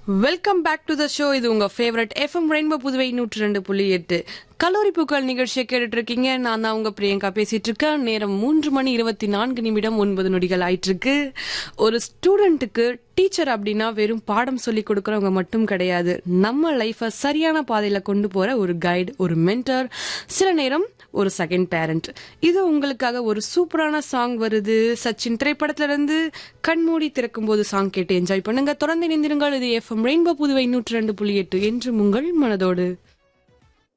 welcome back to the show இது உங்க favourite FM rainbow Puduvai நூற்றி ரெண்டு புள்ளி எட்டு கல்லூரி பூக்கள் நிகழ்ச்சியை கேட்டுட்டு இருக்கீங்க நான் தான் உங்க பிரியங்கா பேசிட்டு இருக்கேன் நேரம் மூன்று மணி இருபத்தி நான்கு நிமிடம் ஒன்பது நொடிகள் ஆயிட்டு இருக்கு ஒரு ஸ்டூடெண்ட்டுக்கு டீச்சர் அப்படின்னா வெறும் பாடம் சொல்லி கொடுக்கறவங்க மட்டும் கிடையாது நம்ம லைஃபை சரியான பாதையில கொண்டு போற ஒரு கைடு ஒரு மென்டர் சில நேரம் ஒரு செகண்ட் பேரண்ட் இது உங்களுக்காக ஒரு சூப்பரான சாங் வருது சச்சின் திரைப்படத்துல இருந்து கண்மூடி திறக்கும் போது சாங் கேட்டு என்ஜாய் பண்ணுங்க தொடர்ந்து இணைந்திருங்கள் இது எஃப்எம் ரெயின்போ புதுவை நூற்றி ரெண்டு புள்ளி எட்டு என்று உங்கள் மனதோடு